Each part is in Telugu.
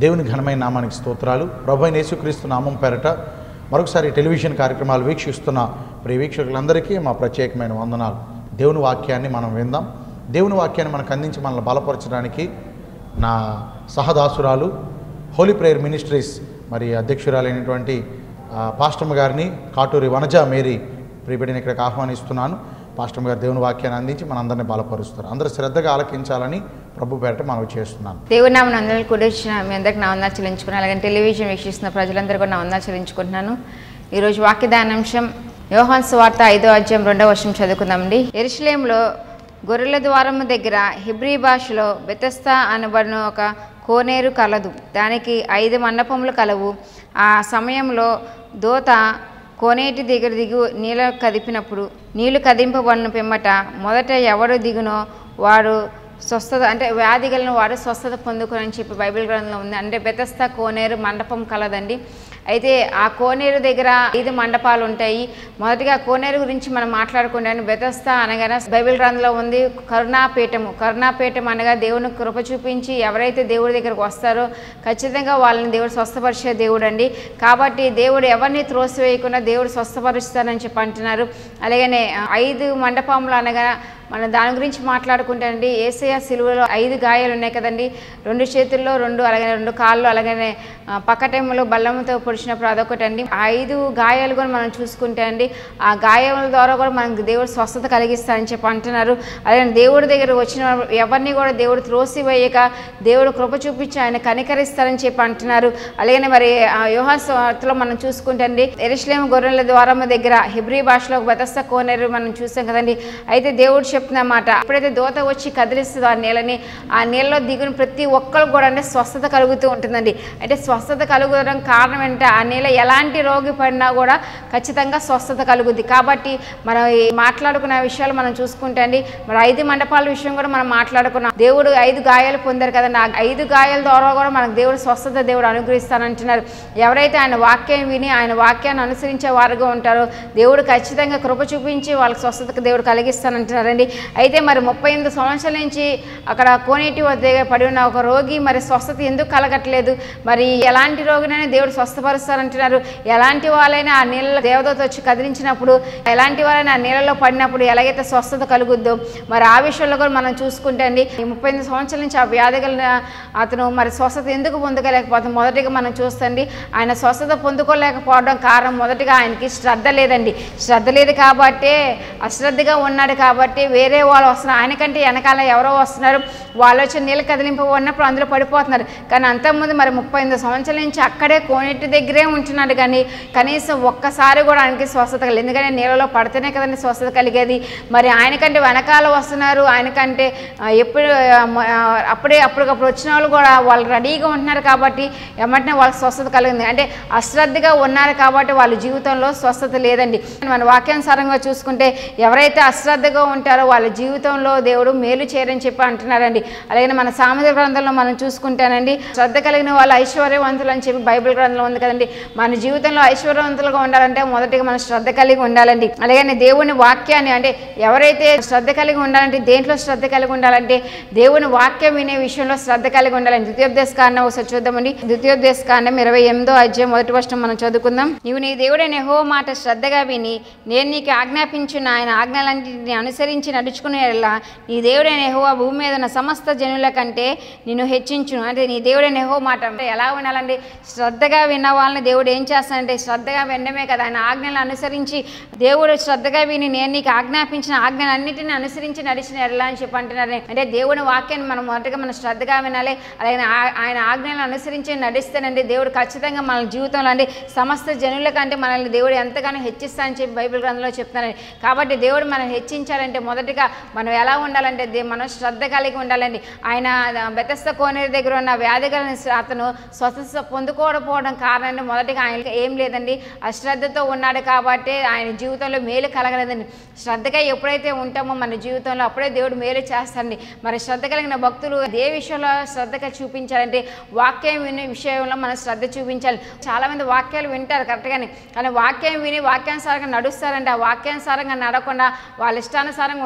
దేవుని ఘనమైన నామానికి స్తోత్రాలు ప్రభు అయిన యేసుక్రీస్తు నామం పేరట మరొకసారి టెలివిజన్ కార్యక్రమాలు వీక్షిస్తున్న ప్రియ వీక్షకులందరికీ మా ప్రత్యేకమైన వందనాలు దేవుని వాక్యాన్ని మనం విందాం దేవుని వాక్యాన్ని మనకు అందించి మనల్ని బలపరచడానికి నా సహదాసురాలు హోలీ ప్రేయర్ మినిస్ట్రీస్ మరి అధ్యక్షురాలైనటువంటి ఆ, పాస్టమ్ గారిని కాటూరి వనజ మేరీ ప్రియబడిని ఇక్కడికి ఆహ్వానిస్తున్నాను పాస్టమ్ గారు దేవుని వాక్యాన్ని అందించి మనందరినీ బలపరుస్తారు అందరూ శ్రద్ధగా ఆలకించాలని ప్రభు పేరట మనవి చేస్తున్నాను దేవుని నామను అందరినీ కూడా ఇచ్చిన మీ అందరికి నా వందలు చెల్లించుకున్నాను అలాగే టెలివిజన్ వీక్షిస్తున్న ప్రజలందరూ కూడా నా వందలు చెల్లించుకుంటున్నాను ఈరోజు వాక్యదానాంశం యోహాన్ సువార్త ఐదో అధ్యాయం రెండవ వర్షం చదువుకుందామండి ఎరుషలేంలో గొర్రెల ద్వారము దగ్గర హిబ్రీ భాషలో బెతస్తా అనబడిన ఒక కోనేరు కలదు దానికి ఐదు మండపములు కలవు ఆ సమయంలో దోత కోనేటి దగ్గర దిగు నీళ్ళ కదిపినప్పుడు నీళ్లు కదింపబడిన పిమ్మట మొదట ఎవరు దిగునో వాడు స్వస్థత అంటే వ్యాధి కలిగిన వాడు స్వస్థత పొందుకుని చెప్పి బైబిల్ గ్రంథంలో ఉంది అంటే బెతస్తా కోనేరు మండపం కలదండి అయితే ఆ కోనేరు దగ్గర ఐదు మండపాలు ఉంటాయి మొదటిగా కోనేరు గురించి మనం మాట్లాడుకుంటాను బెతస్తా అనగా బైబిల్ గ్రంథంలో ఉంది కరుణాపీఠము కరుణాపీఠం అనగా దేవుని కృప చూపించి ఎవరైతే దేవుడి దగ్గరకు వస్తారో ఖచ్చితంగా వాళ్ళని దేవుడు స్వస్థపరిచే దేవుడు అండి కాబట్టి దేవుడు ఎవరిని త్రోసివేయకుండా దేవుడు స్వస్థపరుస్తానని చెప్పి అంటున్నారు అలాగనే ఐదు మండపములు అనగా మనం దాని గురించి మాట్లాడుకుంటానండి ఏసయ సిలువలో ఐదు గాయాలు ఉన్నాయి కదండి రెండు చేతుల్లో రెండు అలాగే రెండు కాళ్ళు అలాగనే ఆ, పక్కటెమ్మలో బల్లముతో పొడిచినప్పుడు అదొకటి అండి ఆ ఐదు గాయాలు కూడా మనం చూసుకుంటే అండి ఆ గాయాల ద్వారా కూడా మనకు దేవుడు స్వస్థత కలిగిస్తారని చెప్పి అంటున్నారు అలాగే దేవుడి దగ్గర వచ్చిన ఎవరిని కూడా దేవుడు త్రోసివేయక దేవుడు కృప చూపించి ఆయన కనికరిస్తారని చెప్పి అంటున్నారు అలాగే మరి ఆ యోహాన్ వార్తలో మనం చూసుకుంటే అండి ఎరుశ్లేం గొర్రెల ద్వారము దగ్గర హిబ్రీ భాషలో ఒక బెతస్త కోనేరు మనం చూసాం కదండి అయితే దేవుడు చెప్తున్నమాట ఎప్పుడైతే దోత వచ్చి కదిలిస్తుందో ఆ నీళ్ళని ఆ నీళ్ళలో దిగున ప్రతి ఒక్కరు కూడా అంటే స్వస్థత కలుగుతూ ఉంటుందండి అంటే స్వస్థత కలుగడం కారణం ఏంటంటే ఆ నీళ్ళ ఎలాంటి రోగి పడినా కూడా ఖచ్చితంగా స్వస్థత కలుగుద్ది కాబట్టి మనం ఈ మాట్లాడుకున్న విషయాలు మనం చూసుకుంటే అండి మరి ఐదు మండపాల విషయం కూడా మనం మాట్లాడుకున్నాం దేవుడు ఐదు గాయాలు పొందారు కదండి ఆ ఐదు గాయాల ద్వారా కూడా మనకు దేవుడు స్వస్థత దేవుడు అనుగ్రహిస్తానంటున్నారు ఎవరైతే ఆయన వాక్యం విని ఆయన వాక్యాన్ని అనుసరించే వారుగా ఉంటారో దేవుడు ఖచ్చితంగా కృప చూపించి వాళ్ళకి స్వస్థతకు దేవుడు కలిగిస్తానంటున్నారండి అయితే మరి ముప్పై ఎనిమిది సంవత్సరాల నుంచి అక్కడ కోనేటి వద్ద పడి ఉన్న ఒక రోగి మరి స్వస్థత ఎందుకు కలగట్లేదు మరి ఎలాంటి రోగినైనా దేవుడు స్వస్థపరుస్తారంటున్నారు ఎలాంటి వాళ్ళైనా ఆ నీళ్ళలో దేవదూత వచ్చి కదిలించినప్పుడు ఎలాంటి వాళ్ళైనా ఆ నీళ్ళలో పడినప్పుడు ఎలాగైతే స్వస్థత కలుగుద్దో మరి ఆ విషయంలో కూడా మనం చూసుకుంటే అండి ఈ ముప్పై ఎనిమిది సంవత్సరాల నుంచి ఆ వ్యాధి కలిగిన అతను మరి స్వస్థత ఎందుకు పొందుకోలేకపోతుంది మొదటిగా మనం చూస్తండి ఆయన స్వస్థత పొందుకోలేకపోవడం కారణం మొదటిగా ఆయనకి శ్రద్ధ లేదండి శ్రద్ధ లేదు కాబట్టే అశ్రద్ధగా ఉన్నాడు కాబట్టి వేరే వాళ్ళు వస్తున్నారు ఆయనకంటే వెనకాల ఎవరో వస్తున్నారు వాళ్ళు వచ్చి నీళ్ళు కదిలింపు ఉన్నప్పుడు అందులో పడిపోతున్నారు కానీ అంతకుముందు మరి ముప్పై ఎనిమిది సంవత్సరాల నుంచి అక్కడే కోనేటి దగ్గరే ఉంటున్నాడు కానీ కనీసం ఒక్కసారి కూడా ఆయనకి స్వస్థత కలిగింది ఎందుకంటే నీళ్ళలో పడితేనే కదండి స్వస్థత కలిగేది మరి ఆయనకంటే వెనకాల వస్తున్నారు ఆయనకంటే ఆ, ఎప్పుడు ఆ, మ- ఆ, అప్పుడే అప్పటికప్పుడు వచ్చిన వాళ్ళు కూడా వాళ్ళు రెడీగా ఉంటున్నారు కాబట్టి ఎమ్మటనే వాళ్ళకి స్వస్థత కలిగింది అంటే అశ్రద్ధగా ఉన్నారు కాబట్టి వాళ్ళ జీవితంలో స్వస్థత లేదండి మన వాక్యానుసారంగా చూసుకుంటే ఎవరైతే అశ్రద్ధగా ఉంటారో వాళ్ళ జీవితంలో దేవుడు మేలు చేయరని చెప్పి అంటున్నారండి అలాగే మన సామాజిక గ్రంథంలో మనం చూసుకుంటానండి శ్రద్ధ కలిగిన వాళ్ళు ఐశ్వర్యవంతులు అని చెప్పి బైబిల్ గ్రంథంలో ఉంది కదండి మన జీవితంలో ఐశ్వర్యవంతులుగా ఉండాలంటే మొదటిగా మనం శ్రద్ధ కలిగి ఉండాలండి అలాగే దేవుని వాక్యాన్ని అంటే ఎవరైతే శ్రద్ధ కలిగి ఉండాలంటే దేంట్లో శ్రద్ధ కలిగి ఉండాలంటే దేవుని వాక్యం వినే విషయంలో శ్రద్ధ కలిగి ఉండాలని ద్వితీయోపదేశ కాండం ఒకసారి చూద్దామండి ద్వితీయోపదేశ కాండం ఇరవై ఎనిమిదో అధ్యాయం మొదటి వర్షం మనం చదువుకుందాం నీవు నీ దేవుడైన హో మాట శ్రద్ధగా విని నేను నీకు ఆజ్ఞాపించిన ఆయన ఆజ్ఞలన్నింటిని అనుసరించి నడుచుకునేలా నీ దేవుడైన హో భూమి మీద ఉన్న సమస్త జనుల కంటే నిన్ను హెచ్చించును అంటే నీ దేవుడైన హో మాట అంటే ఎలా వినాలండి శ్రద్ధగా విన్న వాళ్ళని దేవుడు ఏం చేస్తానంటే శ్రద్ధగా వినడమే కదా ఆయన ఆజ్ఞలను అనుసరించి దేవుడు శ్రద్ధగా విని నేను నీకు ఆజ్ఞాపించిన ఆజ్ఞలన్నింటిని అనుసరించి నడిచిన ఎడలా అని చెప్పి అంటున్నారు అంటే దేవుని వాక్యాన్ని మనం మొదటగా మనం శ్రద్ధగా వినాలి అలాగే ఆ- ఆయన ఆజ్ఞలను అనుసరించి నడిస్తేనండి దేవుడు ఖచ్చితంగా మన జీవితంలో అండి సమస్త జనుల కంటే మనల్ని దేవుడు ఎంతగానో హెచ్చిస్తానని చెప్పి బైబిల్ గ్రంథంలో చెప్తున్నారండి కాబట్టి దేవుడు మనం హెచ్చించాలంటే మొదటిగా మనం ఎలా ఉండాలంటే దే- మనం శ్రద్ధ కలిగి ఉండాలండి ఆయన బెతస్త కోనేరు దగ్గర ఉన్న వ్యాధి కలిగిన అతను స్వస్థత పొందుకోకపోవడం కారణాన్ని మొదటిగా ఆయనకి ఏం లేదండి అశ్రద్ధతో ఉన్నాడు కాబట్టి ఆయన జీవితంలో మేలు కలగలేదండి శ్రద్ధగా ఎప్పుడైతే ఉంటామో మన జీవితంలో అప్పుడే దేవుడు మేలు చేస్తాడండి మరి శ్రద్ధ కలిగిన భక్తులు ఏ విషయంలో శ్రద్ధగా చూపించాలంటే వాక్యం వినే విషయంలో మనం శ్రద్ధ చూపించాలి చాలామంది వాక్యాలు వింటారు కరెక్ట్గానే కానీ వాక్యం విని వాక్యానుసారంగా నడుస్తారంటే ఆ వాక్యానుసారంగా నడకుండా వాళ్ళ ఇష్టానుసారంగా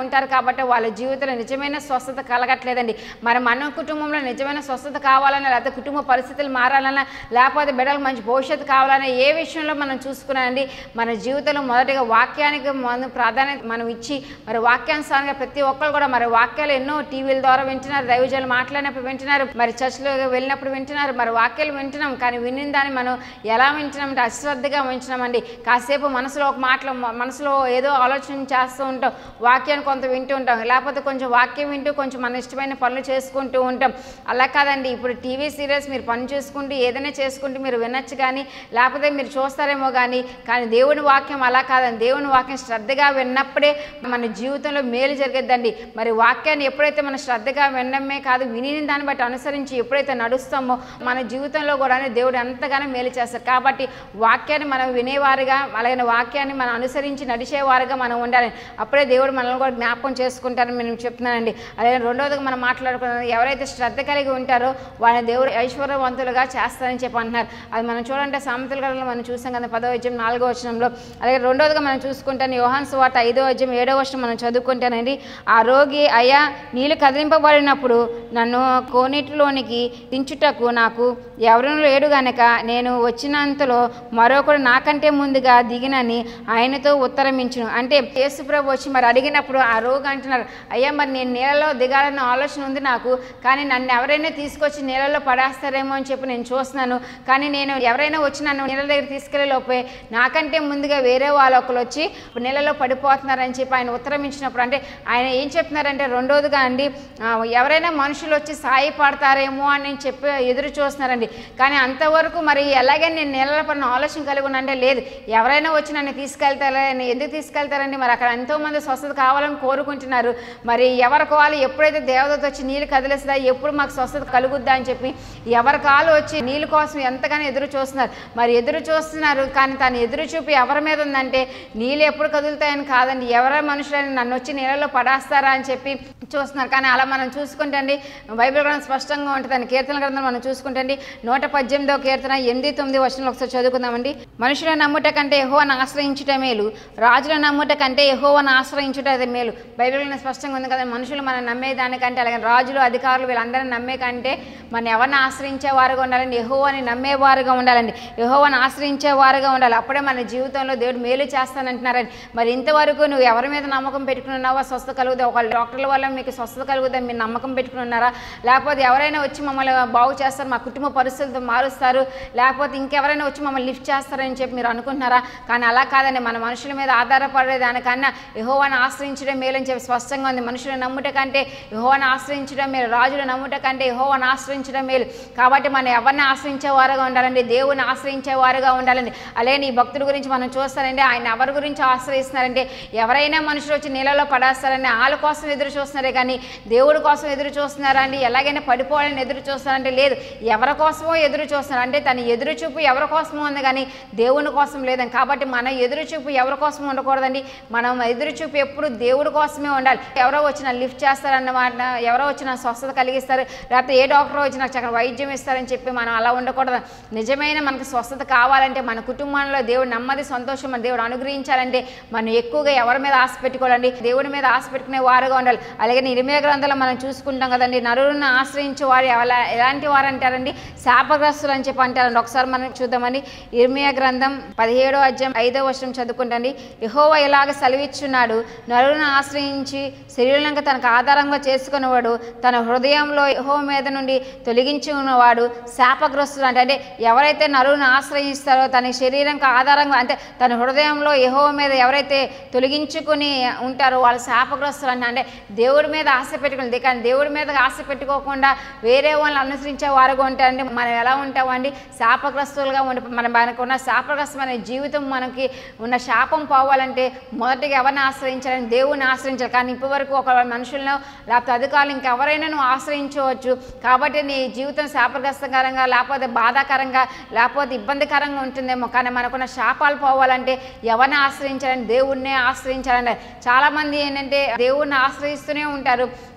ఉంటారు కాబట్టి వాళ్ళ జీవితంలో నిజమైన స్వస్థత కలగట్లేదండి మరి మన కుటుంబంలో నిజమైన స్వస్థత కావాలన్నా లేకపోతే కుటుంబ పరిస్థితులు మారాలన్నా లేకపోతే బిడ్డలకు మంచి భవిష్యత్తు కావాలన్నా ఏ విషయంలో మనం చూసుకున్నానండి మన జీవితంలో మొదటిగా వాక్యానికి మనం ప్రాధాన్యత మనం ఇచ్చి మరి వాక్యానుసారంగా ప్రతి ఒక్కరు కూడా మరి వాక్యాలు ఎన్నో టీవీల ద్వారా వింటున్నారు దైవజనులు మాట్లాడినప్పుడు వింటున్నారు మరి చర్చిలో వెళ్ళినప్పుడు వింటున్నారు మరి వాక్యాలు వింటున్నాం కానీ వినిన దాన్ని మనం ఎలా వింటున్నాం అంటే అశ్రద్ధగా వింటున్నామండి కాసేపు మనసులో ఒక మాటలు మ- మనసులో ఏదో ఆలోచన చేస్తూ ఉంటాం వాక్యాన్ని కొంత వింటూ ఉంటాం లేకపోతే కొంచెం వాక్యం వింటూ కొంచెం మన ఇష్టమైన పనులు చేసుకుంటూ ఉంటాం అలా కాదండి ఇప్పుడు టీవీ సీరియల్స్ మీరు పని చేసుకుంటూ ఏదైనా చేసుకుంటూ మీరు వినొచ్చు కానీ లేకపోతే మీరు చూస్తారేమో కానీ కానీ దేవుని వాక్యం అలా కాదండి దేవుని వాక్యం శ్రద్ధగా విన్నప్పుడే మన జీవితంలో మేలు జరిగిద్దండి మరి వాక్యాన్ని ఎప్పుడైతే మనం శ్రద్ధగా వినడమే కాదు విని దాన్ని బట్టి అనుసరించి ఎప్పుడైతే నడుస్తామో మన జీవితంలో కూడా దేవుడు ఎంతగానో మేలు చేస్తారు కాబట్టి వాక్యాన్ని మనం వినేవారుగా అలాగే వాక్యాన్ని మనం అనుసరించి నడిచేవారుగా మనం ఉండాలి అప్పుడే దేవుడు మనల్ని కూడా జ్ఞాపకం చేసుకుంటారని నేను చెప్తున్నానండి అలాగే రెండోదిగా మనం మాట్లాడుకున్నాం ఎవరైతే శ్రద్ధ కలిగి ఉంటారో వాళ్ళని దేవుడు ఐశ్వర్యవంతులుగా చేస్తారని చెప్పి అంటున్నారు అది మనం చూడండి సామెతల గ్రంథంలో మనం చూసాం కదా పదో అధ్యాయం నాలుగో వచనంలో అలాగే రెండోదిగా మనం చూసుకుంటే యోహాన్ సువార్త ఐదో అధ్యాయం ఏడో వచనం మనం చదువుకుంటానండి ఆ రోగి అయ్యా నీళ్ళు కదిలింపబడినప్పుడు నన్ను కోనిటిలోనికి దించుటకు నాకు ఎవరూ లేడు గనక నేను వచ్చినంతలో మరొకడు నాకంటే ముందుగా దిగినని ఆయనతో ఉత్తరమించును అంటే యేసుప్రభు వచ్చి మరి అడిగినప్పుడు ఆ రోగి అంటున్నారు అయ్యా మరి నేను నీళ్ళలో దిగాలన్న ఆలోచన ఉంది నాకు కానీ నన్ను ఎవరైనా తీసుకొచ్చి నీళ్ళలో పడేస్తారేమో అని చెప్పి నేను చూస్తున్నాను కానీ నేను ఎవరైనా వచ్చి నన్ను నీళ్ళ దగ్గర తీసుకెళ్లే లోపే నాకంటే ముందుగా వేరే వాళ్ళు ఒకరు వచ్చి నీళ్ళలో పడిపోతున్నారని చెప్పి ఆయన ఉత్తరం ఇచ్చినప్పుడు అంటే ఆయన ఏం చెప్తున్నారంటే రెండోదిగా అండి ఆ, ఎవరైనా మనుషులు వచ్చి సాయపడతారేమో అని చెప్పి ఎదురు చూస్తున్నారండి కానీ అంతవరకు మరి ఎలాగే నేను నీళ్ళలో పడిన ఆలోచన కలిగి ఉన్నా అంటే లేదు ఎవరైనా వచ్చి నన్ను తీసుకెళ్తారా అని ఎందుకు తీసుకెళ్తారండి మరి అక్కడ ఎంతోమంది స్వస్థత కావాలని కోరుకుంటున్నారు మరి ఎవరికి వాళ్ళు ఎప్పుడైతే దేవదత వచ్చి నీళ్ళు కదిలిస్తుందా ఎప్పుడు మాకు స్వస్థత కలుగుద్దా అని చెప్పి ఎవరి కాలు వచ్చి నీళ్ళ కోసం ఎంతగానో ఎదురు చూస్తున్నారు మరి ఎదురు చూస్తున్నారు కానీ తను ఎదురు చూపి ఎవరి మీద ఉందంటే నీళ్ళు ఎప్పుడు కదులుతాయని కాదండి ఎవరి మనుషులని నన్ను వచ్చి నీళ్ళలో పడేస్తారా అని చెప్పి చూస్తున్నారు కానీ అలా మనం చూసుకుంటే అండి బైబిల్ గ్రంథం స్పష్టంగా ఉంటుందండి కీర్తన గ్రంథం మనం చూసుకుంటే అండి నూట పద్దెనిమిదో కీర్తన ఎనిమిది తొమ్మిది వర్షంలో ఒకసారి చదువుకుందామండి మనుషుల నమ్ముట కంటే యెహోవాను ఆశ్రయించుట మేలు రాజుల నమ్ముట కంటే యెహోవాను ఆశ్రయించుట అది మేలు బైబిల్ గ్రంథం స్పష్టంగా ఉంది కదా మనుషులు మనం నమ్మేదానికంటే అలాగే రాజులు అధికారులు వీళ్ళందరినీ నమ్మే కంటే మనం ఎవరిని ఆశ్రయించేవారుగా ఉండాలండి యెహోవాని నమ్మేవారుగా ఉండాలండి యెహోవాని ఆశ్రయించేవారుగా ఉండాలి అప్పుడే మన జీవితంలో దేవుడు మేలు చేస్తానంటున్నారని మరి ఇంతవరకు నువ్వు ఎవరి మీద నమ్మకం పెట్టుకుని ఉన్నావా స్వస్థత కలుగుదా ఒక డాక్టర్ల వల్ల మీకు స్వస్థత కలుగుదా మీరు నమ్మకం పెట్టుకుని ఉన్నారా లేకపోతే ఎవరైనా వచ్చి మమ్మల్ని బాగు చేస్తారు మా కుటుంబ పరిస్థితులతో మారుస్తారు లేకపోతే ఇంకెవరైనా వచ్చి మమ్మల్ని లిఫ్ట్ చేస్తారని చెప్పి మీరు అనుకుంటున్నారా కానీ అలా కాదండి మన మనుషుల మీద ఆధారపడే దానికన్నా యహోవాను ఆశ్రయించడం మేలని చెప్పి స్పష్టంగా ఉంది మనుషులు నమ్ముట కంటే యహోవాను ఆశ్రయించడం మేలు రాజులు నమ్ముట కంటే యహోవాను ఆశ్రయించడం మేలు కాబట్టి మనం ఎవరిని ఆశ్రయించేవారుగా ఉండాలండి దేవుని ఆశ్రయించేవారుగా ఉండాలండి అలాగే ఈ భక్తుడి గురించి మనం చూస్తారండి ఆయన ఎవరి గురించి ఆశ్రయిస్తున్నారంటే ఎవరైనా మనుషులు వచ్చి నీళ్ళలో పడేస్తారని వాళ్ళ కోసం ఎదురు చూస్తున్నారే కానీ దేవుడి కోసం ఎదురు చూస్తున్నారా అండి ఎలాగైనా పడిపోవాలని ఎదురు చూస్తున్నారంటే లేదు ఎవరి కోసమో ఎదురు చూస్తున్నారు అంటే తన ఎదురు చూపు ఎవరి కోసమో ఉంది కానీ దేవుని కోసం లేదని కాబట్టి మన ఎదురు చూపు ఎవరి కోసం ఉండకూడదండి మనం ఎదురు చూపు ఎప్పుడు దేవుడి కోసమే ఉండాలి ఎవరో వచ్చిన లిఫ్ట్ చేస్తారన్నమాట ఎవరో వచ్చిన స్వస్థత కలిగిస్తారు లేకపోతే ఏ డాక్టర్ వచ్చి నాకు చక్కగా వైద్యం ఇస్తారని చెప్పి మనం అలా ఉండకూడదు నిజమైన మనకు స్వస్థత కావాలంటే మన కుటుంబంలో దేవుడు నెమ్మది సంతోషం మన దేవుడు అనుగ్రహించాలంటే మనం ఎక్కువగా ఎవరి మీద ఆశ పెట్టుకోవాలండి దేవుడి మీద ఆశ పెట్టుకునే వారుగా ఉండాలి అలాగే నిర్మయ గ్రంథంలో మనం చూసుకుంటాం కదండి నరులను ఆశ్రయించే వారు ఎలా ఎలాంటి వారు అంటారండి శాపగ్రస్తులు అని చెప్పి అంటారండి ఒకసారి మనం చూద్దామండి ఇర్మియా గ్రంథం పదిహేడో అధ్యాయం ఐదో వర్షం చదువుకుంటండి యహోవ ఇలాగ సెలవిచ్చున్నాడు నరులను ఆశ్రయించి శరీరంగా తనకు ఆధారంగా చేసుకునేవాడు తన హృదయంలో యహోవ మీద నుండి తొలగించి ఉన్నవాడు శాపగ్రస్తులు అంటే అంటే ఎవరైతే నరువును ఆశ్రయిస్తారో తన శరీరంకి ఆధారంగా అంటే తన హృదయంలో యహోవ మీద ఎవరైతే తొలగించుకుని ఉంటారో వాళ్ళు శాపగ్రస్తులు అంటే అంటే దేవుడి మీద ఆశ పెట్టుకుని కానీ దేవుడి మీద ఆశ పెట్టుకోకుండా వేరే వాళ్ళని అనుసరించే వారుగా ఉంటారండి మనం ఎలా ఉంటామండి శాపగ్రస్తులుగా ఉండి మన మనకు ఉన్న శాపగ్రస్తమైన జీవితం మనకి ఉన్న శాపం పోవాలంటే మొదటిగా ఎవరిని ఆశ్రయించాలని దేవుని ఆశ్రయించాలి కానీ ఇప్పటివరకు ఒక మనుషులను లేకపోతే అధికారులు ఇంకెవరైనా నువ్వు ఆశ్రయించవచ్చు కాబట్టి నీ జీవితం శాపగ్రస్తకరంగా లేకపోతే బాధాకరంగా లేకపోతే ఇబ్బందికరంగా ఉంటుందేమో కానీ మనకున్న శాపాలు పోవాలంటే ఎవరిని ఆశ్రయించాలని దేవుణ్ణే ఆశ్రయించాలంటే చాలామంది ఏంటంటే దేవుణ్ణి ఆశ్రయిస్తూనే ఉంటారు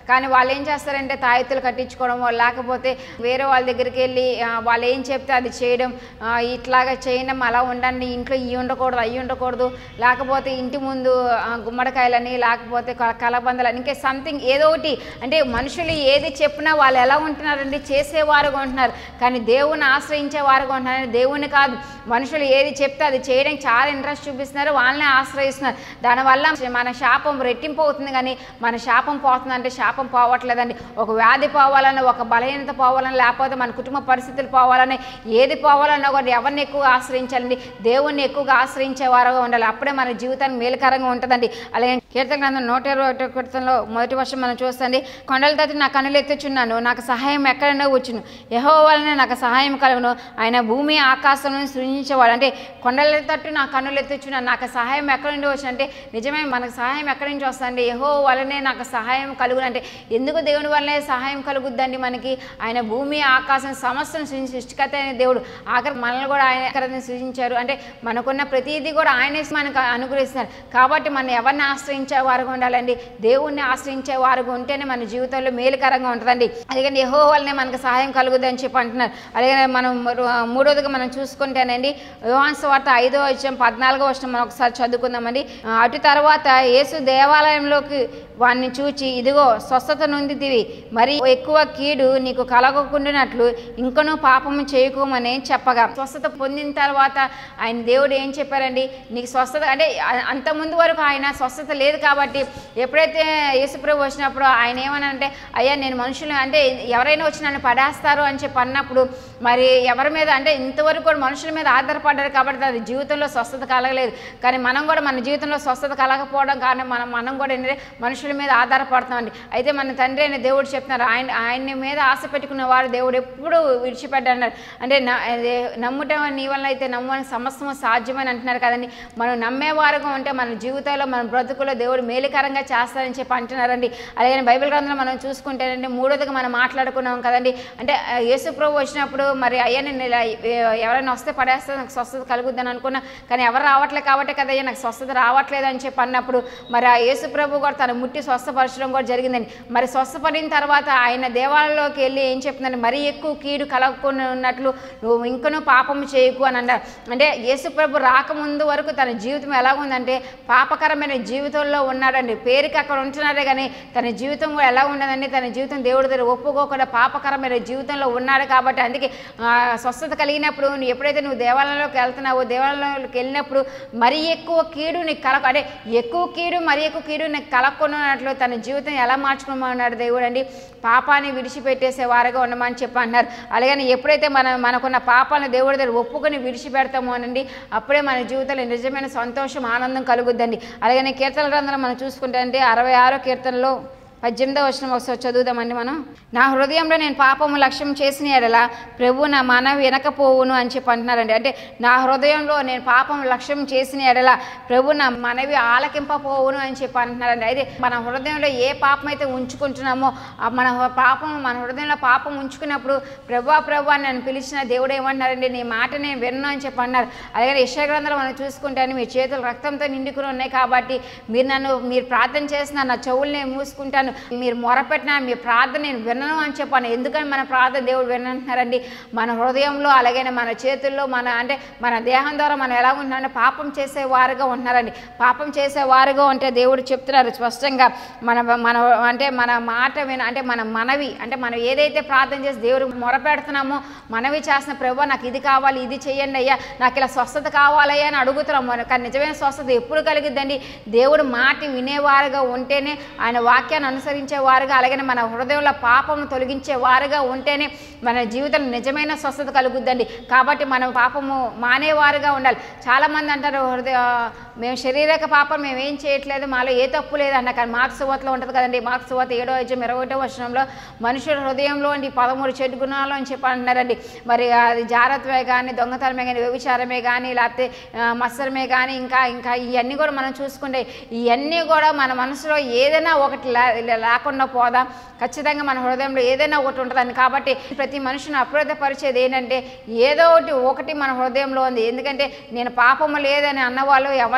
కానీ వాళ్ళు ఏం చేస్తారంటే తాయెత్తులు కట్టించుకోవడమో లేకపోతే వేరే వాళ్ళ దగ్గరికి వెళ్ళి ఆ, వాళ్ళు ఏం చెప్తే అది చేయడం ఆ, ఇట్లాగా చేయడం అలా ఉండండి ఇంట్లో ఇవి ఉండకూడదు అవి ఉండకూడదు లేకపోతే ఇంటి ముందు ఆ, గుమ్మడికాయలని లేకపోతే క- కలబందలని ఇంకా సంథింగ్ ఏదో ఒకటి అంటే మనుషులు ఏది చెప్పినా వాళ్ళు ఎలా ఉంటున్నారండి చేసేవారుగా ఉంటున్నారు కానీ దేవుని ఆశ్రయించే వారుగా ఉంటున్నారు దేవుని కాదు మనుషులు ఏది చెప్తే అది చేయడానికి చాలా ఇంట్రెస్ట్ చూపిస్తున్నారు వాళ్ళని ఆశ్రయిస్తున్నారు దానివల్ల మన శాపం రెట్టింపు అవుతుంది కానీ మన శాపం పోతుందంటే శాపం పోవట్లేదండి ఒక వ్యాధి పోవాలని ఒక బలహీనత పోవాలని లేకపోతే మన కుటుంబ పరిస్థితులు పోవాలని ఏది పోవాలన్నా కూడా ఎవరిని ఎక్కువగా ఆశ్రయించాలండి దేవుణ్ణి ఎక్కువగా ఆశ్రయించే వారుగా ఉండాలి అప్పుడే మన జీవితానికి మేలుకరంగా ఉంటుందండి అలాగే కీర్తన గ్రంథం నూట ఇరవై ఒకటో కీర్తనలో మొదటి వర్షం మనం చూస్తుంది కొండల తట్టు నా కన్నులు ఎత్తుచున్నాను నాకు సహాయం ఎక్కడైనా వచ్చును యహో వలన నాకు సహాయం కలుగును ఆయన భూమి ఆకాశం సృజించేవాడు అంటే కొండల తట్టు నా కన్నులు ఎత్తుచున్నాను నాకు సహాయం ఎక్కడి నుండి వచ్చిన అంటే నిజమే మనకు సహాయం ఎక్కడి నుంచి వస్తుందండి యహో వలనే నాకు సహాయం కలుగును అంటే ఎందుకు దేవుని వల్లనే సహాయం కలుగుద్దండి మనకి ఆయన భూమి ఆకాశం సమస్యను సృష్టి సృష్టికర్త అయిన దేవుడు ఆఖరి మనల్ని కూడా ఆయన ఎక్కడ సృజించారు అంటే మనకున్న ప్రతిదీ కూడా ఆయనే మనకు అనుగ్రహిస్తున్నారు కాబట్టి మనం ఎవరిని ఆశ్రయించే వారుగా ఉండాలండి దేవుణ్ణి ఆశ్రయించే వారుగా ఉంటేనే మన జీవితంలో మేలుకరంగా ఉంటుందండి అందుకని యహో వల్లనే మనకు సహాయం కలుగుద్ది అని చెప్పి అంటున్నారు అలాగే మనం మరో- మూడోదిగా మనం చూసుకుంటేనండి యోహాన్స్ వార్త ఐదో వచ్చాం పద్నాలుగో వచ్చిన మనం ఒకసారి చదువుకుందామండి ఆ, అటు తర్వాత యేసు దేవాలయంలోకి వాడిని చూచి ఇదిగో స్వస్థత నొందితివి మరి ఎక్కువ కీడు నీకు కలగకుండానట్లు ఇంకనూ పాపము చేయకోమని చెప్పగా స్వస్థత పొందిన తర్వాత ఆయన దేవుడు ఏం చెప్పారండి నీకు స్వస్థత అంటే అ- అంత ముందు వరకు ఆయన స్వస్థత లేదు కాబట్టి ఎప్పుడైతే యేసుప్రభు వచ్చినప్పుడు ఆయన ఏమనంటే అయ్యా నేను మనుషులు అంటే ఎవరైనా వచ్చి నన్ను పడేస్తారు అని చెప్పి అన్నప్పుడు మరి ఎవరి మీద అంటే ఇంతవరకు కూడా మనుషుల మీద ఆధారపడ్డారు కాబట్టి అది జీవితంలో స్వస్థత కలగలేదు కానీ మనం కూడా మన జీవితంలో స్వస్థత కలగకపోవడం కారణం మనం మనం కూడా ఏంటంటే మనుషుల మీద ఆధారపడుతున్నామండి అయితే మన తండ్రి అయిన దేవుడు చెప్తున్నారు ఆయన ఆయన మీద ఆశ పెట్టుకున్న వారు దేవుడు ఎప్పుడు విడిచిపెట్టన్నారు అంటే న- అదే నమ్ముట నీ వల్ల అయితే నమ్మని సమస్తము సాధ్యమని అంటున్నారు కదండి మనం నమ్మేవారుగా ఉంటే మన జీవితంలో మన బ్రతుకులో దేవుడు మేలుకరంగా చేస్తారని చెప్పి అంటున్నారండి అలాగే బైబిల్ గ్రంథంలో మనం చూసుకుంటేనండి మూడోదిగా మనం మాట్లాడుకున్నాం కదండి అంటే ఆ, యేసు ప్రభు వచ్చినప్పుడు మరి అయ్యా నేను ఇలా ఎ- ఎవరైనా వస్తే పడేస్తే నాకు స్వస్థత కలుగుద్దని అనుకున్నా కానీ ఎవరు రావట్లేదు కాబట్టి కదా అయ్యా నాకు స్వస్థత రావట్లేదు అని చెప్పి అన్నప్పుడు మరి ఆ యేసు ప్రభు కూడా తను ముట్టి స్వస్థపరచడం కూడా జరిగిందండి మరి స్వస్థపడిన తర్వాత ఆయన దేవాలయంలోకి వెళ్ళి ఏం చెప్తుందండి మరీ ఎక్కువ కీడు కలగకుండా ఉన్నట్లు నువ్వు ఇంకనూ పాపము చేయకు అని అన్నారు అంటే యేసు ప్రభు రాకముందు వరకు తన జీవితం ఎలా ఉందంటే పాపకరమైన జీవితంలో ఉన్నాడండి పేరుకి అక్కడ ఉంటున్నాడే కానీ తన జీవితం కూడా ఎలా ఉండదండి తన జీవితం దేవుడి దగ్గర ఒప్పుకోకుండా పాపకరమైన జీవితంలో ఉన్నాడు కాబట్టి అందుకే ఆ, స్వస్థత కలిగినప్పుడు నువ్వు ఎప్పుడైతే నువ్వు దేవాలయంలోకి వెళ్తున్నావో దేవాలయంలోకి వెళ్ళినప్పుడు మరీ ఎక్కువ కీడు నీకు కలక అంటే ఎక్కువ కీడు మరీ ఎక్కువ కీడు నీకు కలగకున్నట్లు తన జీవితం ఎలా మార్చుకోమన్నాడు దేవుడు అండి పాపాన్ని విడిచిపెట్టేసే వారుగా ఉండమని చెప్పి అన్నారు అలాగని ఎప్పుడైతే మనం మనకున్న పాపాలను దేవుడి దగ్గర ఒప్పుకొని విడిచిపెడతామో అనండి అప్పుడే మన జీవితంలో నిజమైన సంతోషం ఆనందం కలుగుద్దండి అలాగని కీర్తన గ్రంథంలో మనం చూసుకుంటే అంటే అరవై ఆరో కీర్తనలో పద్దెనిమిదో వచ్చిన ఒకసారి చదువుదామండి మనం నా హృదయంలో నేను పాపము లక్ష్యం చేసిన ఎడల ప్రభు నా మన వినకపోవును అని చెప్పి అంటున్నారండి అంటే నా హృదయంలో నేను పాపం లక్ష్యం చేసిన ఎడల ప్రభు నా మనవి ఆలకింపపోవును అని చెప్పి అంటున్నారండి అయితే మన హృదయంలో ఏ పాపం అయితే ఉంచుకుంటున్నామో ఆ మన పాపం మన హృదయంలో పాపం ఉంచుకున్నప్పుడు ప్రభా ప్రభా అని నన్ను పిలిచిన దేవుడు ఏమంటున్నారండి నీ మాట నేను విన్ను అని చెప్పి అన్నారు అలాగే యశగ్రంథాలు మనం చూసుకుంటాను మీ చేతులు రక్తంతో నిండుకుని ఉన్నాయి కాబట్టి మీరు నన్ను మీరు ప్రార్థన చేసిన నా చెవులు నేను మూసుకుంటాను మీరు మొరపెట్టిన మీ ప్రార్థన నేను వినను అని చెప్పాను ఎందుకని మన ప్రార్థన దేవుడు వినంటున్నారండి మన హృదయంలో అలాగే మన చేతుల్లో మన అంటే మన దేహం ద్వారా మనం ఎలా ఉంటున్నామంటే పాపం చేసే వారుగా ఉంటున్నారండి పాపం చేసే వారుగా ఉంటే దేవుడు చెప్తున్నారు స్పష్టంగా మన మన అంటే మన మాట విన అంటే మన మనవి అంటే మనం ఏదైతే ప్రార్థన చేసి దేవుడు మొరపెడుతున్నామో మనవి చేసిన ప్రభు నాకు ఇది కావాలి ఇది చేయండి అయ్యా నాకు ఇలా స్వస్థత కావాలయ్యా అని అడుగుతున్నాం మనం కానీ నిజమైన స్వస్థత ఎప్పుడు కలిగిద్దండి దేవుడు మాట వినేవారుగా ఉంటేనే ఆయన వాక్యాన్ని అనుసరించే వారుగా అలాగే మన హృదయంలో పాపము తొలగించే వారుగా ఉంటేనే మన జీవితంలో నిజమైన స్వస్థత కలుగుద్దండి కాబట్టి మనం పాపము మానేవారుగా ఉండాలి చాలామంది అంటారు హృదయ మేము శారీరక పాపం మేము ఏం చేయట్లేదు మాలో ఏ తప్పు లేదన్న కానీ మార్క్స్ సువతలో ఉంటుంది కదండి మార్క్స్ సువత ఏడో అధ్యాయం ఇరవై ఒకటో వచనంలో మనుషుల హృదయంలో ఈ పదమూడు చెడు గుణాలు అని చెప్పి అంటున్నారండి మరి అది జాగ్రత్తమే కానీ దొంగతనమే కానీ వ్యభిచారమే కానీ లేకపోతే ఆ, మత్సరమే కానీ ఇంకా ఇంకా ఇవన్నీ కూడా మనం చూసుకుంటే ఇవన్నీ కూడా మన మనసులో ఏదైనా ఒకటి లే- లే- లేకుండా పోదా ఖచ్చితంగా మన హృదయంలో ఏదైనా ఒకటి ఉంటుందని కాబట్టి ప్రతి మనిషిని అప్రదపరిచేది ఏంటంటే ఏదో ఒకటి ఒకటి మన హృదయంలో ఉంది ఎందుకంటే నేను పాపము లేదని అన్నవాళ్ళు ఎవరిని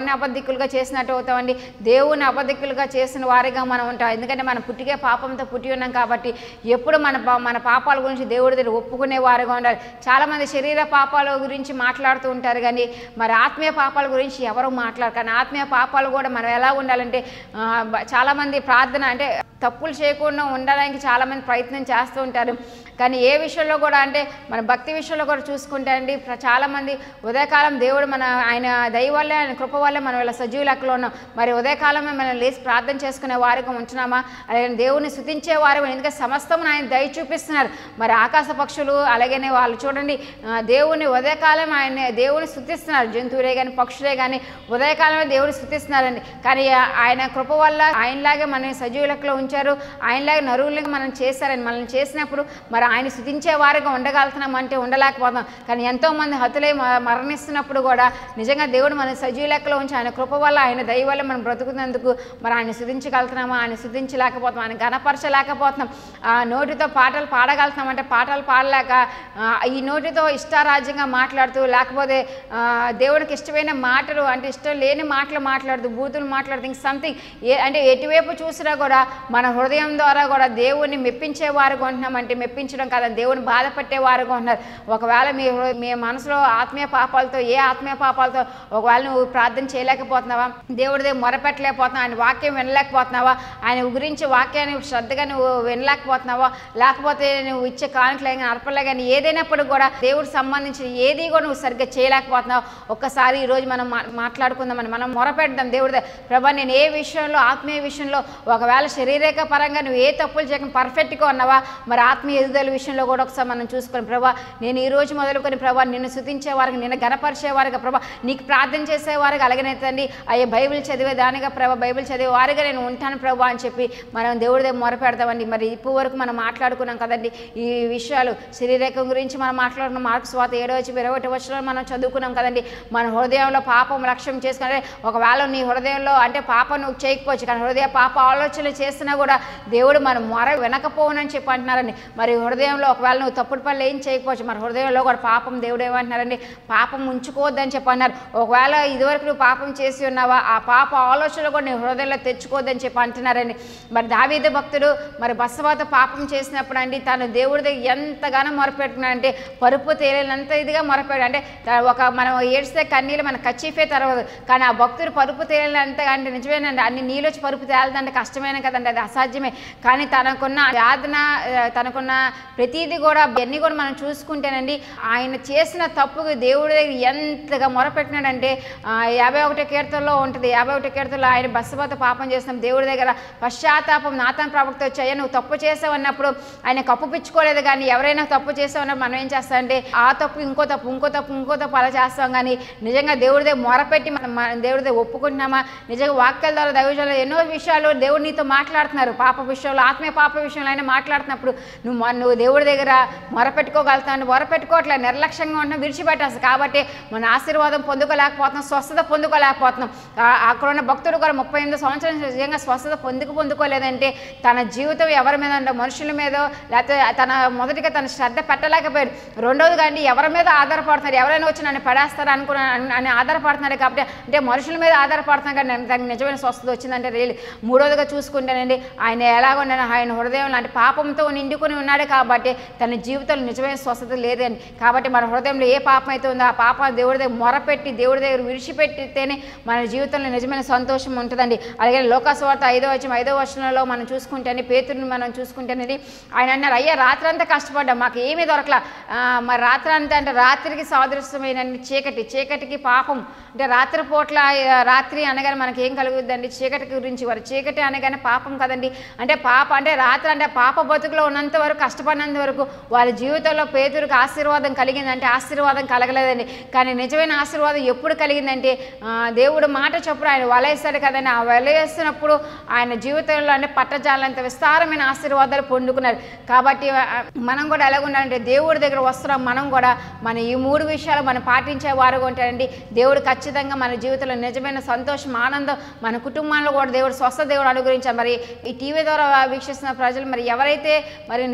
ఆయన అబద్ధికులుగా చేసినట్టు అవుతామండి దేవుని అబద్ధికులుగా చేసిన వారిగా మనం ఉంటాం ఎందుకంటే మనం పుట్టికే పాపంతో పుట్టి ఉన్నాం కాబట్టి ఎప్పుడు మన పా- మన పాపాల గురించి దేవుడి దగ్గర ఒప్పుకునే వారుగా ఉండాలి చాలామంది శరీర పాపాల గురించి మాట్లాడుతూ ఉంటారు కానీ మరి ఆత్మీయ పాపాల గురించి ఎవరు మాట్లాడరు కానీ ఆత్మీయ పాపాలు కూడా మనం ఎలా ఉండాలంటే ఆ, బ- చాలామంది ప్రార్థన అంటే తప్పులు చేయకుండా ఉండడానికి చాలామంది ప్రయత్నం చేస్తూ ఉంటారు కానీ ఏ విషయంలో కూడా అంటే మన భక్తి విషయంలో కూడా చూసుకుంటే అండి ప్ర- చాలామంది ఉదయకాలం దేవుడు మన ఆయన దయ వల్లే ఆయన కృప వల్లే మనం ఇలా సజీవ లెక్కలో ఉన్నాం మరి ఉదయకాలమే మనం లేచి ప్రార్థన చేసుకునే వారిగా ఉంటున్నామా అలాగే దేవుని స్థుతించే వారు ఎందుకంటే సమస్తం ఆయన దయ చూపిస్తున్నారు మరి ఆకాశ పక్షులు అలాగనే వాళ్ళు చూడండి ఆ, దేవుని ఉదయకాలం ఆయన దేవుని స్థుతిస్తున్నారు జంతువులే కానీ పక్షులే కానీ ఉదయకాలమే దేవుని స్థుతిస్తున్నారండి కానీ ఆ- ఆయన కృప వల్ల ఆయనలాగే మన సజీవ లెక్కలో ఉంచారు ఆయనలాగే నరువులుగా మనం చేశారని మనల్ని చేసినప్పుడు మరి ఆయన స్థుతించే వారిగా ఉండగలుగుతున్నాం అంటే ఉండలేకపోతాం కానీ ఎంతోమంది హతులై మ- మరణిస్తున్నప్పుడు కూడా నిజంగా దేవుడు మన సజీవ లెక్కలో ఉంచి ఆయన కృప వల్ల ఆయన దయ వల్ల మనం బ్రతుకున్నందుకు మరి ఆయన స్థుతించగలుగుతున్నామా ఆయన స్థుతించలేకపోతున్నాం ఆయన గణపరచలేకపోతున్నాం ఆ నోటితో పాటలు పాడగలుగుతున్నాం అంటే పాటలు పాడలేక ఆ, ఈ నోటితో ఇష్టారాజ్యంగా మాట్లాడుతూ లేకపోతే ఆ, దేవునికి ఇష్టమైన మాటలు అంటే ఇష్టం లేని మాటలు మాట్లాడుతూ బూతులు మాట్లాడుతూ ఇంక సంథింగ్ ఏ అంటే ఎటువైపు చూసినా కూడా మన హృదయం ద్వారా కూడా దేవుణ్ణి మెప్పించే వారుగా ఉంటున్నామంటే మెప్పించడం కదా దేవుని బాధ పెట్టే వారుగా ఉంటున్నారు ఒకవేళ మీ హృ- మీ మనసులో ఆత్మీయ పాపాలతో ఏ ఆత్మీయ పాపాలతో ఒకవేళ నువ్వు ప్రార్థన చేయలేకపోతున్నావా దేవుడిదే మొరపెట్టలేకపోతున్నావా ఆయన వాక్యం వినలేకపోతున్నావా ఆయన గురించి వాక్యాన్ని శ్రద్ధగా నువ్వు వినలేకపోతున్నావా లేకపోతే నువ్వు ఇచ్చే కానుకలే కానీ అర్పలే కానీ ఏదైనప్పుడు కూడా దేవుడికి సంబంధించిన ఏది కూడా నువ్వు సరిగ్గా చేయలేకపోతున్నావు ఒక్కసారి ఈరోజు మనం మా- మాట్లాడుకుందామని మనం మొరపెడదాం దేవుడిదే ప్రభా నేను ఏ విషయంలో ఆత్మీయ విషయంలో ఒకవేళ శరీరక పరంగా నువ్వు ఏ తప్పులు చేయకుండా పర్ఫెక్ట్గా ఉన్నావా మరి ఆత్మీయ ఎదుగుదల విషయంలో కూడా ఒకసారి మనం చూసుకొని ప్రభా నేను ఈ రోజు మొదలుకొని ప్రభా నిన్ను శుతించే వారికి నిన్ను గనపరిచే వారిగా ప్రభా నీకు ప్రార్థన చేసే వారికి అలాగనే తండ్రి అయ్యే బైబిల్ చదివే దానిగా ప్రభా బైబిల్ చదివే వారిగా నేను ఉంటాను ప్రభా అని చెప్పి మనం దేవుడి దగ్గర మొరపెడతామండి మరి ఇప్పుడు వరకు మనం మాట్లాడుకున్నాం కదండి ఈ విషయాలు శరీరకం గురించి మనం మాట్లాడుకున్నాం మార్కు స్వాత ఏడో వచ్చి ఇరవై ఒకటి వచ్చిన మనం చదువుకున్నాం కదండి మన హృదయంలో పాపం లక్ష్యం చేసుకుంటే ఒకవేళ నీ హృదయంలో అంటే పాపం నువ్వు చేయకపోవచ్చు కానీ హృదయ పాప ఆలోచనలు చేసినా కూడా దేవుడు మన మొర వినకపోవునని చెప్పి అంటున్నారండి మరి హృదయంలో ఒకవేళ నువ్వు తప్పుడు పనులు ఏం చేయకపోవచ్చు మరి హృదయంలో కూడా పాపం దేవుడు ఏమంటున్నారండి పాపం ఉంచుకోవద్దని చెప్పి అన్నారు ఒకవేళ ఇదివరకు నువ్వు పాపం చేసి ఉన్నావా ఆ పాప ఆలోచనలు కూడా నీ హృదయంలో తెచ్చుకోవద్దని చెప్పి అంటున్నారండి మరి దావీదు భక్తుడు మరి బస్సవాత పాపం చేసినప్పుడు అండి తను దేవుడి దగ్గర ఎంతగానో మొరపెట్టుకున్నాడంటే పరుపు తేలినంత ఇదిగా మొరపెట్టాడు అంటే త- ఒక మనం ఏడ్స్తే కన్నీళ్ళు మన కచ్చిఫే తెరవదు కానీ ఆ భక్తుడు పరుపు తేలినంత అంటే నిజమేనండి అన్ని నీళ్ళు వచ్చి పరుపు తేలదంటే కష్టమైన కదండి అది అసాధ్యమే కానీ తనకున్న యాదన ఆ, తనకున్న ప్రతిదీ కూడా అన్ని కూడా మనం చూసుకుంటేనండి ఆయన చేసిన తప్పుకు దేవుడి దగ్గర ఎంతగా మొరపెట్టినాడంటే ఆ, యాభై ఒకటి కీర్తనలో ఉంటుంది యాభై ఒకటి కీర్తనలో ఆయన బస్సుబత పాపం చేస్తాం దేవుడి దగ్గర పశ్చాత్తాపం నాతన్ ప్రవక్త వచ్చాయా నువ్వు తప్పు చేసావన్నప్పుడు ఆయన కప్పు పిచ్చుకోలేదు కానీ ఎవరైనా తప్పు చేసావన్నప్పుడు మనం ఏం చేస్తామంటే ఆ తప్పు ఇంకో తప్పు ఇంకో తప్పు ఇంకో తప్పు అలా చేస్తాం కానీ నిజంగా దేవుడి దగ్గర మొరపెట్టి మనం మన దేవుడి దగ్గర ఒప్పుకుంటున్నామా నిజంగా వాక్యాల ద్వారా దైవజాలు ఎన్నో విషయాలు దేవుడు నీతో మాట్లాడుతున్నారు పాప విషయంలో ఆత్మీయ పాప విషయంలో అయినా మాట్లాడుతున్నప్పుడు నువ్వు మొ- నువ్వు దేవుడి దగ్గర మొరపెట్టుకోగలుగుతావు మొరపెట్టుకోవట్లే నిర్లక్ష్యంగా ఉన్న విడిచిపెట్టేస్తావు కాబట్టి మన ఆశీర్వాదం పొందుకోలేకపోతున్నాం స్వస్థత పొందుకోలేకపోతున్నాం ఆ- అక్కడ ఉన్న భక్తుడు కూడా ముప్పై ఎనిమిది సంవత్సరాల నుంచి నిజంగా స్వస్థత పొందుకు పొందుకోలేదంటే తన జీవితం ఎవరి మీద అంటే మనుషుల మీద లేకపోతే తన మొదటిగా తన శ్రద్ధ పెట్టలేకపోయాడు రెండోదిగా అండి ఎవరి మీద ఆధారపడుతున్నారు ఎవరైనా వచ్చి నన్ను పడేస్తారు అనుకున్న అని ఆధారపడుతున్నారు కాబట్టి అంటే మనుషుల మీద ఆధారపడుతున్నారు కానీ నాకు దానికి నిజమైన స్వస్థత వచ్చిందంటే రియల్ మూడోదిగా చూసుకుంటేనండి ఆయన ఎలాగొన్నా ఆయన హృదయం అంటే పాపంతో నిండుకొని ఉన్నాడు కాబట్టి తన జీవితంలో నిజమైన స్వస్థత లేదని కాబట్టి మన హృదయంలో ఏ పాపం అయితే ఉందో ఆ పాపం దేవుడి దగ్గర మొరపెట్టి దేవుడి దగ్గర విడిచిపెట్టితేనే మన జీవితంలో నిజమైన సంతోషం ఉంటుందండి అలాగే లోకాసువార్త ఐదో వచ్చిన ఐదో వర్షంలో మనం చూసుకుంటేనే పేతుడిని మనం చూసుకుంటేనండి ఆయన అన్నారు అయ్యా రాత్రి అంతా కష్టపడ్డాం మాకు ఏమీ దొరకలా ఆ, మరి రాత్రి అంతా అంటే రాత్రికి సాదృశ్యమైన చీకటి చీకటికి పాపం అంటే రాత్రి పూట్ల ఆ, రాత్రి అనగానే మనకి ఏం కలుగుద్దండి చీకటి గురించి వారు చీకటి అనగానే పాపం కదండి అంటే పాప అంటే రాత్రి అంటే పాప బతుకులో ఉన్నంత వరకు కష్టపడినంత వరకు వాళ్ళ జీవితంలో పేదరికి ఆశీర్వాదం కలిగిందంటే ఆశీర్వాదం కలగలేదండి కానీ నిజమైన ఆశీర్వాదం ఎప్పుడు కలిగిందంటే ఆ, దేవుడు మాట చొప్పుడు ఆయన వలేస్తాడు కదండి ఆ వలేస్తున్నప్పుడు ఆయన జీవితంలో అంటే పట్టజాలంత విస్తారమైన ఆశీర్వాదాలు పొందుకున్నారు కాబట్టి ఆ, మనం కూడా ఎలా ఉండాలంటే దేవుడి దగ్గర వస్తున్నాం మనం కూడా మన ఈ మూడు విషయాలు మనం పాటించే వారుగా ఉంటారండి దేవుడు ఖచ్చితంగా మన జీవితంలో నిజమైన సంతోషం ఆనందం మన కుటుంబాల్లో కూడా దేవుడు స్వస్థ దేవుడు అనుగ్రహించారు మరి ఈ టీవీ ద్వారా వీక్షిస్తున్న ప్రజలు మరి ఎవరైతే మరి నిజమైన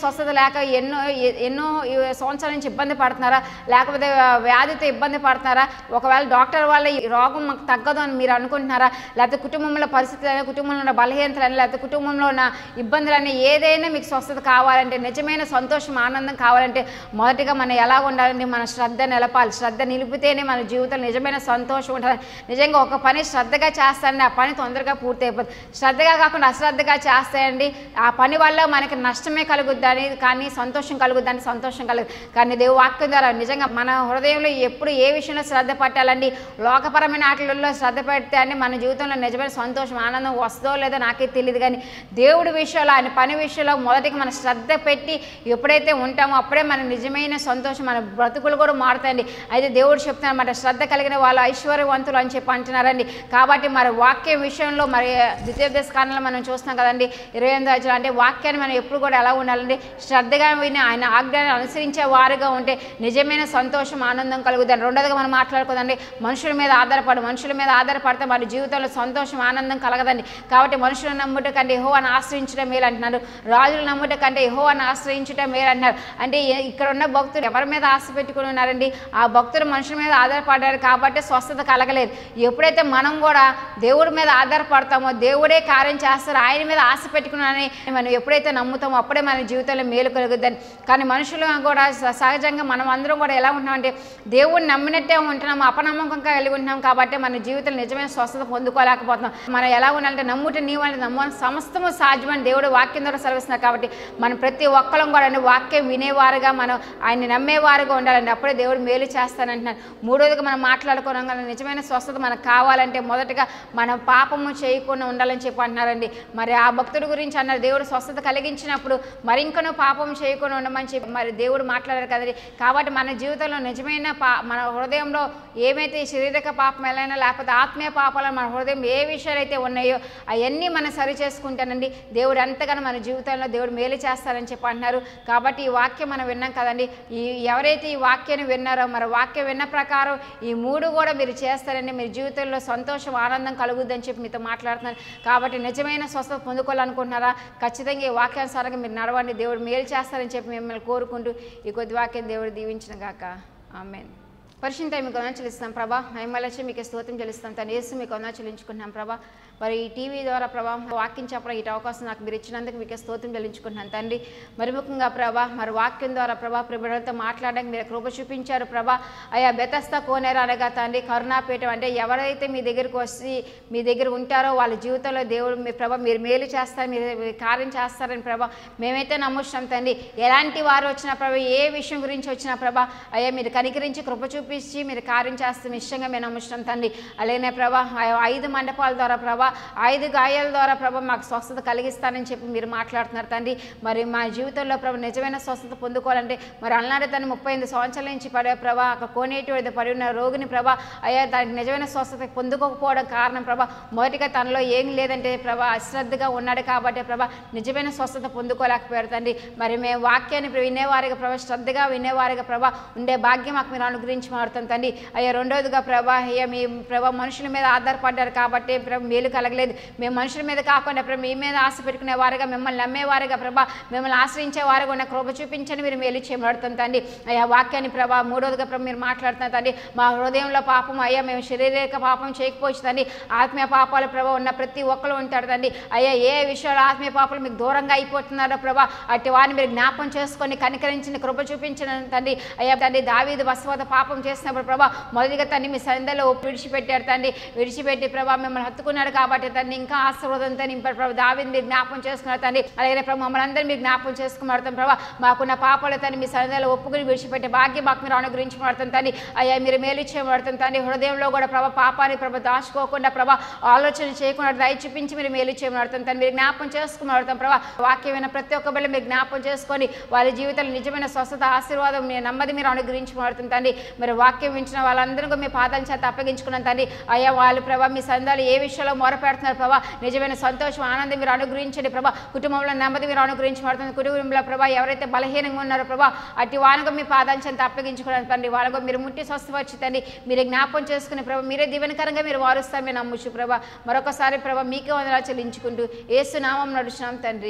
స్వస్థత లేక ఎన్నో ఎ- ఎన్నో సంవత్సరాల నుంచి ఇబ్బంది పడుతున్నారా లేకపోతే వ్యాధితో ఇబ్బంది పడుతున్నారా ఒకవేళ డాక్టర్ వల్ల ఈ రోగం మాకు తగ్గదు అని మీరు అనుకుంటున్నారా లేకపోతే కుటుంబంలో పరిస్థితులు కుటుంబంలో ఉన్న బలహీనతలని లేకపోతే కుటుంబంలో ఉన్న ఇబ్బందులని ఏదైనా మీకు స్వస్థత కావాలంటే నిజమైన సంతోషం ఆనందం కావాలంటే మొదటిగా మనం ఎలా ఉండాలంటే మన శ్రద్ధ నిలపాలి శ్రద్ధ నిలిపితేనే మన జీవితంలో నిజమైన సంతోషం ఉంటుంది నిజంగా ఒక పని శ్రద్ధగా చేస్తానండి ఆ పని తొందరగా పూర్తి అయిపోతుంది శ్రద్ధగా కాకుండా అశ్రద్ధగా చేస్తాయండి ఆ పని వల్ల మనకి నష్టమే కలుగుద్దని కానీ సంతోషం కలుగుద్దని సంతోషం కలుగు కానీ దేవు వాక్యం ద్వారా నిజంగా మన హృదయంలో ఎప్పుడు ఏ విషయంలో శ్రద్ధ పట్టాలండి లోకపరమైన ఆటలలో శ్రద్ధ పెడితే అండి మన జీవితంలో నిజమైన సంతోషం ఆనందం వస్తుందో లేదో నాకే తెలియదు కానీ దేవుడి విషయంలో ఆయన పని విషయంలో మొదటికి మన శ్రద్ధ పెట్టి ఎప్పుడైతే ఉంటామో అప్పుడే మన నిజమైన సంతోషం మన బ్రతుకులు కూడా మారుతాయండి అయితే దేవుడు చెప్తున్నాడు మన శ్రద్ధ కలిగిన వాళ్ళు ఐశ్వర్యవంతులు అని చెప్పి అంటున్నారండి కాబట్టి మరి వాక్యం విషయంలో మరి ద్వితీయోపదేశ కాలంలో మనం చూస్తున్నాం కదండి ఇరవై ఎనిమిది వచ్చిన అంటే వాక్యాన్ని మనం ఎప్పుడు కూడా ఎలా ఉండాలండి శ్రద్ధగా విని ఆయన ఆజ్ఞాన్ని అనుసరించే వారుగా ఉంటే నిజమైన సంతోషం ఆనందం కలుగుతుంది రెండోదిగా మనం మాట్లాడుకోదండి మనుషుల మీద ఆధారపడి మనుషుల మీద ఆధారపడితే మన జీవితంలో సంతోషం ఆనందం కలగదండి కాబట్టి మనుషులను నమ్ముట కంటే ఎహో అని ఆశ్రయించడం మేలు అంటున్నారు రాజులు నమ్ముట కంటే ఎహో అని ఆశ్రయించడం మేలు అంటున్నారు అంటే ఏ- ఇక్కడ ఉన్న భక్తులు ఎవరి మీద ఆశ పెట్టుకుని ఉన్నారండి ఆ భక్తులు మనుషుల మీద ఆధారపడ్డారు కాబట్టి స్వస్థత కలగలేదు ఎప్పుడైతే మనం కూడా దేవుడి మీద ఆధారపడతామో దేవుడే కార్యం చేస్తారు ఆయన మీద ఆశ పెట్టుకున్నానని మనం ఎప్పుడైతే నమ్ముతామో అప్పుడే మన జీవితంలో మేలు కలుగుద్దని కానీ మనుషులు కూడా స- సహజంగా మనం అందరం కూడా ఎలా ఉంటున్నామంటే దేవుడిని నమ్మినట్టే ఉంటున్నాము అపనమ్మకంగా కలిగి ఉంటున్నాం కాబట్టి మన జీవితంలో నిజమైన స్వస్థత పొందుకోలేకపోతున్నాం మనం ఎలా ఉండాలంటే నమ్ముట నీవు అంటే నమ్మ సమస్తము సాధ్యమని దేవుడు వాక్యం ద్వారా సెలవిస్తున్నారు కాబట్టి మనం ప్రతి ఒక్కరం కూడా అండి వాక్యం వినేవారుగా మనం ఆయన్ని నమ్మేవారుగా ఉండాలండి అప్పుడే దేవుడు మేలు చేస్తానంటున్నాడు మూడోదిగా మనం మాట్లాడుకోవడం కదా నిజమైన స్వస్థత మనకు కావాలంటే మొదటగా మనం పాపము చేయకుండా ఉండాలని చెప్పి అంటున్నారండి మరి ఆ భక్తుడి గురించి అన్నారు దేవుడు స్వస్థత కలిగించినప్పుడు మరి ఇంకనూ పాపం చేయకుండా ఉండమని చెప్పి మరి దేవుడు మాట్లాడారు కదండి కాబట్టి మన జీవితంలో నిజమైన పా మన హృదయంలో ఏమైతే ఈ శారీరక పాపం ఎలా లేకపోతే ఆత్మీయ పాపాలు మన హృదయం ఏ విషయాలు అయితే ఉన్నాయో అవన్నీ మనం సరి చేసుకుంటానండి దేవుడు ఎంతగానో మన జీవితంలో దేవుడు మేలు చేస్తారని చెప్పి అంటున్నారు కాబట్టి ఈ వాక్యం మనం విన్నాం కదండి ఈ ఎవరైతే ఈ వాక్యాన్ని విన్నారో మరి వాక్యం విన్న ప్రకారం ఈ మూడు కూడా మీరు చేస్తారండి మీ జీవితంలో సంతోషం ఆనందం కలుగుద్దని చెప్పి మీతో మాట్లాడుతున్నాను కాబట్టి నిజమైన స్వస్థత పొందుకోవాలనుకుంటున్నారా ఖచ్చితంగా ఈ వాక్యానుసారంగా మీరు నడవండి దేవుడు మేలు చేస్తారని చెప్పి మిమ్మల్ని కోరుకుంటూ ఈ కొద్ది వాక్యం దేవుడు దీవించిన గాక ఆమెన్ పరిశుద్ధ మీకు వందనాలు చెల్లిస్తాం ప్రభా మహిమలచ్చి మీకు స్తోత్రం చెల్లిస్తాం తను యేసు మీకు వందనాలు చెల్లించుకుంటున్నాం ప్రభా మరి ఈ టీవీ ద్వారా ప్రభా వాక్యం చెప్పడం ఈ అవకాశం నాకు మీరు ఇచ్చినందుకు మీకు స్తోత్రం చెల్లించుకుంటున్నాను తండ్రి మరి ముఖ్యంగా ప్రభా మరి వాక్యం ద్వారా ప్రభా ప్రిబిడలతో మాట్లాడడానికి మీరు కృప చూపించారు ప్రభా అయా బెతస్త కోనేరు అనగా తండ్రి కరుణాపీఠం అంటే ఎవరైతే మీ దగ్గరికి వచ్చి మీ దగ్గర ఉంటారో వాళ్ళ జీవితంలో దేవుడు మీ ప్రభా మీరు మేలు చేస్తారు మీరు కార్యం చేస్తారని ప్రభా మేమైతే నమ్ముతున్నాం తండ్రి ఎలాంటి వారు వచ్చినా ప్రభా ఏ విషయం గురించి వచ్చినా ప్రభా అయ్యా మీరు కనికరించి కృప చూపించి మీరు కార్యం చేస్తాం ఇష్టంగా మేము నమ్ముతున్నాం తండ్రి అలానే ప్రభా ఆ ఐదు మండపాల ద్వారా ప్రభా ఐదు గాయాల ద్వారా ప్రభా మాకు స్వస్థత కలిగిస్తానని చెప్పి మీరు మాట్లాడుతున్నారు తండ్రి మరి మా జీవితంలో ప్రభా నిజమైన స్వస్థత పొందుకోవాలంటే మరి అలనాడు తను ముప్పై ఎనిమిది సంవత్సరాల నుంచి పడే ప్రభా అక్కడ కోనేటి వద్ద పడి ఉన్న రోగిని ప్రభా అయ్యా దానికి నిజమైన స్వస్థత పొందుకోకపోవడం కారణం ప్రభా మొదటిగా తనలో ఏం లేదంటే ప్రభా అశ్రద్ధగా ఉన్నాడు కాబట్టి ప్రభా నిజమైన స్వస్థత పొందుకోలేకపోయాడు తండ్రి మరి మేము వాక్యాన్ని వినేవారిగా ప్రభా శ్రద్ధగా వినేవారిగా ప్రభా ఉండే భాగ్యం మాకు మీరు అనుగ్రహించి మారుతాం తండ్రి అయ్యా రెండోదిగా ప్రభా అయ్యా మీ ప్రభా మనుషుల మీద ఆధారపడ్డారు కాబట్టి ప్రభా మేలు కలగలేదు మేము మనుషుల మీద కాకుండా ప్రభా మీ మీద ఆశ పెట్టుకునే వారుగా మిమ్మల్ని నమ్మేవారుగా ప్రభా మిమ్మల్ని ఆశ్రయించే వారుగా ఉన్న కృప చూపించని మీరు మేలు చేయబడతాం తండ్రి అయ్యా వాక్యాన్ని ప్రభా మూడోదిగా ప్రభా మీరు మాట్లాడుతున్నారు తండ్రి మా హృదయంలో పాపం అయ్యా మేము శారీరక పాపం చేయకపోవచ్చు తండ్రి ఆత్మీయ పాపాలు ప్రభా ఉన్న ప్రతి ఒక్కరు ఉంటారు తండ్రి అయ్యా ఏ విషయాలు ఆత్మీయ పాపాలు మీకు దూరంగా అయిపోతున్నారో ప్రభా అట్టి వారిని మీరు జ్ఞాపం చేసుకొని కనికరించిన కృప చూపించిన తండ్రి అయ్యా తండ్రి దావీదు బస్వత పాపం చేసినప్పుడు ప్రభా మొదటిగా తండ్రి మీ సందలో విడిచిపెట్టారు తండ్రి విడిచిపెట్టి ప్రభా మిమ్మల్ని హత్తుకున్నారు కాబట్టి తండ్రి ఇంకా ఆశీర్వాదంతో నింపారు ప్రభా దావీదు మీరు జ్ఞాపం చేసుకున్నారు తండ్రి అలాగే ప్రభా మమ్మల్ని అందరినీ మీరు జ్ఞాపం చేసుకున్నారు ప్రభా మాకున్న పాపాలు తండ్రి మీ సన్నిధిలో ఒప్పుకుని విడిచిపెట్టే భాగ్యం మాకు మీరు అనుగ్రహించి పడుతుంది తండ్రి అయ్యా మీరు మేలు చేయబడుతుంది తండ్రి హృదయంలో కూడా ప్రభా పాపాన్ని ప్రభా దాచుకోకుండా ప్రభా ఆలోచన చేయకుండా దయ చూపించి మీరు మేలు చేయబడుతుంది తండ్రి మీరు జ్ఞాపం చేసుకుని ప్రభా వాక్యమైన ప్రతి ఒక్క బిడ్డ మీరు జ్ఞాపం చేసుకొని వారి జీవితంలో నిజమైన స్వస్థత ఆశీర్వాదం మీరు నమ్మది మీరు అనుగ్రహించి పడుతుంది తండ్రి మరి వాక్యం వించిన వాళ్ళందరూ కూడా మీ పాదాల చేత అప్పగించుకున్నాను తండ్రి అయ్యా వాళ్ళు ప్రభా మీ సందాలు ఏ విషయంలో మొరపెడుతున్నారు ప్రభా నిజమైన సంతోషం ఆనందం మీరు అనుగ్రహించండి ప్రభా కుటుంబంలో నెమ్మది మీరు అనుగ్రహించి పడుతుంది కుటుంబంలో ప్రభా ఎవరైతే బలహీనంగా ఉన్నారో ప్రభా అట్టి వానుగా మీ పాదాల చెంత అప్పగించుకున్నాను తండ్రి వాళ్ళకు మీరు ముట్టి స్వస్థపరిచి తండ్రి మీరు జ్ఞాపం చేసుకుని ప్రభా మీరే దీవెనకరంగా మీరు వారుస్తారు మీరు నమ్ముచ్చు ప్రభా మరొకసారి ప్రభా మీకే వందలా చెల్లించుకుంటూ ఏసు నామం నడుచున్నాం తండ్రి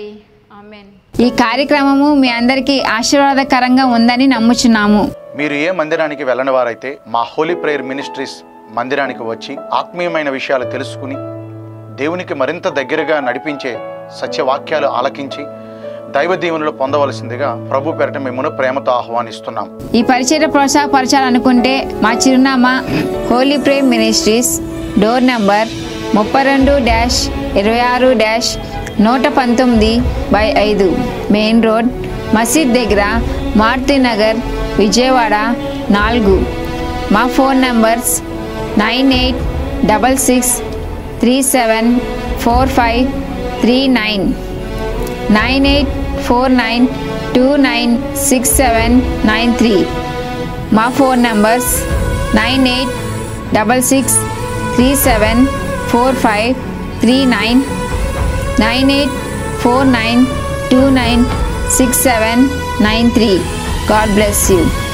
ఆమెన్ ఈ కార్యక్రమము మీ అందరికీ ఆశీర్వాదకరంగా ఉందని నమ్ముచున్నాము మీరు ఏ మందిరానికి వెళ్ళని వారైతే మా హోలీ ప్రేయర్ మినిస్ట్రీస్ మందిరానికి వచ్చి ఆత్మీయమైన విషయాలు తెలుసుకుని దేవునికి మరింత దగ్గరగా నడిపించే సత్యవాక్యాలు ఆలకించి దైవ దీవెనలు పొందవలసిందిగా ప్రభు పేరట మిమ్మల్ని ప్రేమతో ఆహ్వానిస్తున్నాం ఈ పరిచయ ప్రోత్సాహపరచాలనుకుంటే మా చిరునామా holy Prem ministries door number ముప్పై రెండు డ్యాష్ ఇరవై ఆరు డ్యాష్ నూట పంతొమ్మిది బై ఐదు మెయిన్ రోడ్ మసీద్ దగ్గర మారుతి నగర్ విజయవాడ నాలుగు మా phone numbers nine eight double six three seven four five three nine nine eight four nine two nine six seven nine three మా phone numbers nine eight double six three seven four five three nine nine eight four nine two nine six seven nine three God bless you